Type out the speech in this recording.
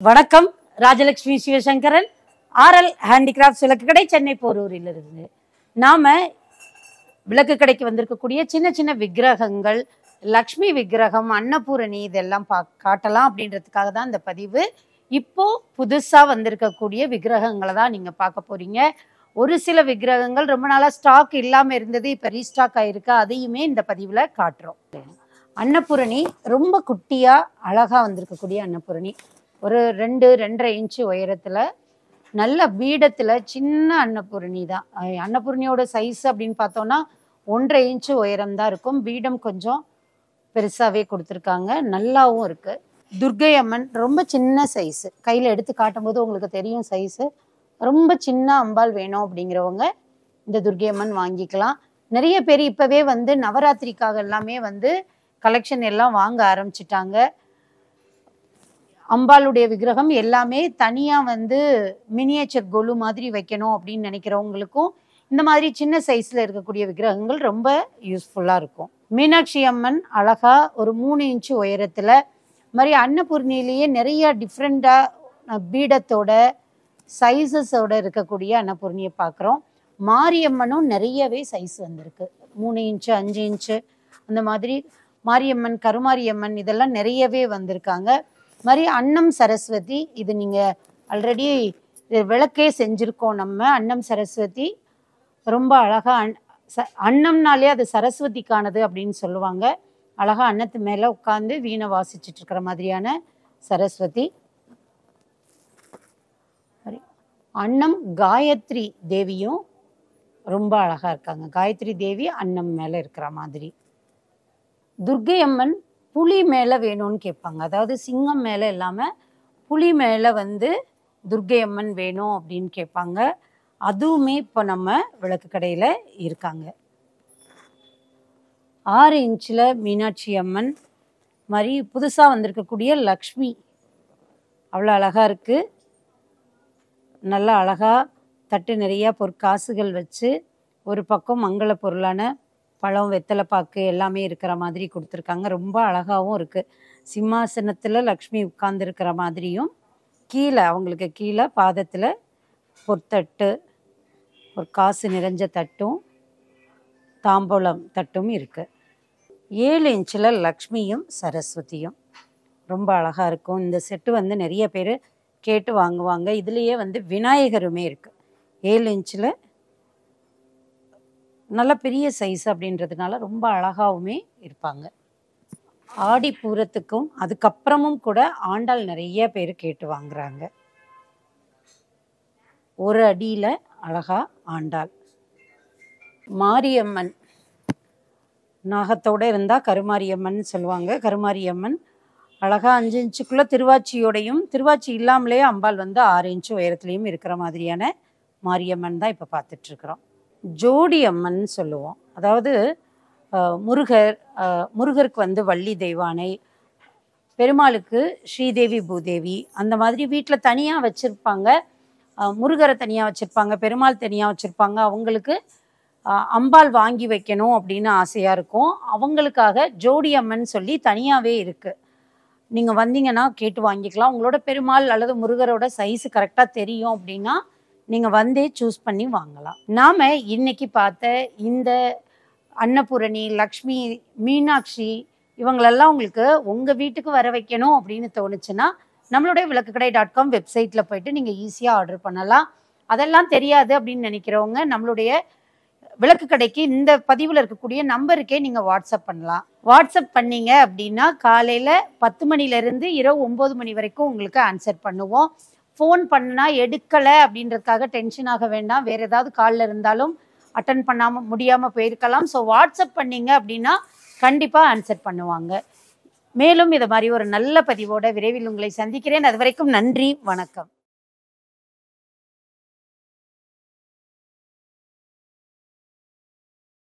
வணக்கம் Rajalakshmi Sivasankaran RL handicrafts விளக்கு கடை சென்னை போரூரில் இருந்து நாம விளக்கு கடைக்கு வந்திருக்கக்கூடிய சின்ன சின்ன விக்கிரகங்கள் லக்ஷ்மி விக்கிரகம் அன்னபூரணி இதெல்லாம் பா காட்டலாம் அப்படின்றதுக்காக தான் இந்த பதிவு இப்போ புதுசா வந்திருக்கக்கூடிய விக்கிரகங்களை தான் நீங்க பார்க்க போறீங்க ஒரு சில விக்கிரகங்கள் ரொம்ப நாளா ஸ்டாக் இல்லாம இருந்தது இப்ப ரீஸ்டாக் ஆயிருக்கு அதையுமே இந்த பதிவுல காட்டுறோம் அன்னபூரணி ரொம்ப குட்டியா அழகா வந்திருக்கக்கூடிய அன்னபூரணி ஒரு ரெண்டு ரெண்டரை இன்ச்சு உயரத்துல நல்ல பீடத்துல சின்ன அன்னபூரணி தான் அஹ் அன்னபூரணியோட சைஸ் அப்படின்னு பார்த்தோம்னா ஒன்றரை இன்ச்சு உயரம் தான் இருக்கும் பீடம் கொஞ்சம் பெருசாவே கொடுத்துருக்காங்க நல்லாவும் இருக்கு துர்க்கை அம்மன் ரொம்ப சின்ன சைஸ் கையில எடுத்து காட்டும்போது உங்களுக்கு தெரியும் சைஸ் ரொம்ப சின்ன அம்பாள் வேணும் அப்படிங்கிறவங்க இந்த துர்க்கை அம்மன் வாங்கிக்கலாம் நிறைய பேர் இப்பவே வந்து நவராத்திரிக்காக எல்லாமே வந்து கலெக்ஷன் எல்லாம் வாங்க ஆரம்பிச்சிட்டாங்க அம்பாளுடைய விக்கிரகம் எல்லாமே தனியா வந்து மினியேச்சர் கொலு மாதிரி வைக்கணும் அப்படின்னு நினைக்கிறவங்களுக்கும் இந்த மாதிரி சின்ன சைஸ்ல இருக்கக்கூடிய விக்கிரகங்கள் ரொம்ப யூஸ்ஃபுல்லா இருக்கும் மீனாட்சி அம்மன் அழகா ஒரு மூணு இன்ச்சு உயரத்துல இது மாதிரி அன்னபூர்ணிலேயே நிறைய டிஃப்ரெண்டா பீடத்தோட சைஸஸோட இருக்கக்கூடிய அன்னபூர்ணியை பார்க்குறோம் மாரியம்மனும் நிறையவே சைஸ் வந்திருக்கு மூணு இன்ச்சு அஞ்சு இன்ச்சு அந்த மாதிரி மாரியம்மன் கருமாரியம்மன் இதெல்லாம் நிறையவே வந்திருக்காங்க மாதிரி அன்னம் சரஸ்வதி இது நீங்கள் ஆல்ரெடி விளக்கே செஞ்சுருக்கோம் நம்ம அன்னம் சரஸ்வதி ரொம்ப அழகா அன் ச அன்னம்னாலே அது சரஸ்வதிக்கானது அப்படின்னு சொல்லுவாங்க அழகா அன்னத்து மேலே உட்காந்து வீணை வாசிச்சுட்டு இருக்கிற மாதிரியான சரஸ்வதி சரி. அன்னம் காயத்ரி தேவியும் ரொம்ப அழகா இருக்காங்க காயத்ரி தேவி அன்னம் மேலே இருக்கிற மாதிரி துர்க்கை அம்மன் புலி மேலே வேணும்னு கேட்பாங்க அதாவது சிங்கம் மேலே இல்லாமல் புலி மேலே வந்து துர்க்கை அம்மன் வேணும் அப்படின்னு கேட்பாங்க அதுவுமே இப்போ நம்ம விளக்கு கடையில் இருக்காங்க ஆறு இன்ச்சில் மீனாட்சி அம்மன் மாதிரி புதுசாக வந்திருக்கக்கூடிய லக்ஷ்மி அவ்வளோ அழகாக இருக்குது நல்லா அழகாக தட்டு நிறையா பொற்காசுகள் வச்சு ஒரு பக்கம் மங்கள பொருளான பழம் வெத்தலை பாக்கு எல்லாமே இருக்கிற மாதிரி கொடுத்துருக்காங்க ரொம்ப அழகாகவும் இருக்குது சிம்மாசனத்தில் லக்ஷ்மி உட்கார்ந்துருக்கிற மாதிரியும் கீழே அவங்களுக்கு கீழே பாதத்தில் பொற்தட்டு ஒரு காசு நிறைஞ்ச தட்டும் தாம்பூலம் தட்டும் இருக்குது ஏழு இன்ச்சில் லக்ஷ்மியும் சரஸ்வதியும் ரொம்ப அழகாக இருக்கும் இந்த செட்டு வந்து நிறைய பேர் கேட்டு வாங்குவாங்க இதுலேயே வந்து விநாயகருமே இருக்குது ஏழு இன்ச்சில் நல்ல பெரிய சைஸ் அப்படின்றதுனால ரொம்ப அழகாவுமே இருப்பாங்க ஆடி பூரத்துக்கும் அதுக்கப்புறமும் கூட ஆண்டாள் நிறைய பேர் கேட்டு வாங்குறாங்க ஒரு அடியில அழகா ஆண்டாள் மாரியம்மன் நாகத்தோட இருந்தா கருமாரியம்மன் சொல்லுவாங்க கருமாரியம்மன் அழகா அஞ்சு இன்ச்சுக்குள்ள திருவாச்சியோடையும் திருவாச்சி இல்லாமலே அம்பாள் வந்து ஆறு இன்ச்சு உயரத்துலையும் இருக்கிற மாதிரியான மாரியம்மன் தான் இப்போ பார்த்துட்டு இருக்கிறோம் ஜோடி அம்மன் சொல்லுவோம் அதாவது அஹ், முருகர் அஹ், முருகருக்கு வந்து வள்ளி தெய்வானை பெருமாளுக்கு ஸ்ரீதேவி பூதேவி அந்த மாதிரி வீட்டில் தனியாக வச்சுருப்பாங்க முருகரை தனியாக வச்சுருப்பாங்க பெருமாள் தனியாக வச்சுருப்பாங்க அவங்களுக்கு அஹ், அம்பாள் வாங்கி வைக்கணும் அப்படின்னு ஆசையாக இருக்கும் அவங்களுக்காக ஜோடி அம்மன் சொல்லி தனியாகவே இருக்குது நீங்கள் வந்தீங்கன்னா கேட்டு வாங்கிக்கலாம் உங்களோட பெருமாள் அல்லது முருகரோட சைஸ் கரெக்டாக தெரியும் அப்படின்னா நீங்கள் வந்தே சூஸ் பண்ணி வாங்கலாம் நாம் இன்னைக்கு பார்த்த இந்த அன்னபூரணி லக்ஷ்மி மீனாட்சி இவங்களெல்லாம் உங்களுக்கு உங்கள் வீட்டுக்கு வர வைக்கணும் அப்படின்னு தோணுச்சுன்னா நம்மளுடைய விளக்குக்கடை டாட் காம் வெப்சைட்டில் போயிட்டு நீங்கள் ஈஸியாக ஆர்டர் பண்ணலாம் அதெல்லாம் தெரியாது அப்படின்னு நினைக்கிறவங்க நம்மளுடைய விளக்கு கடைக்கு இந்த பதிவில் இருக்கக்கூடிய நம்பருக்கே நீங்கள் வாட்ஸ்அப் பண்ணலாம் வாட்ஸ்அப் பண்ணீங்க அப்படின்னா காலையில் பத்து மணிலேருந்து இரவு ஒம்பது மணி வரைக்கும் உங்களுக்கு ஆன்சர் பண்ணுவோம் ஃபோன் பண்ணா எடுக்கலை அப்படின்றதுக்காக டென்ஷன் ஆக வேண்டாம் வேறு ஏதாவது காலில் இருந்தாலும் அட்டன் பண்ணாமல் முடியாமல் போயிருக்கலாம் ஸோ வாட்ஸ்அப் பண்ணீங்க அப்படின்னா கண்டிப்பாக ஆன்சர் பண்ணுவாங்க மேலும் இது மாதிரி ஒரு நல்ல பதிவோட விரைவில் உங்களை சந்திக்கிறேன் அது வரைக்கும் நன்றி வணக்கம்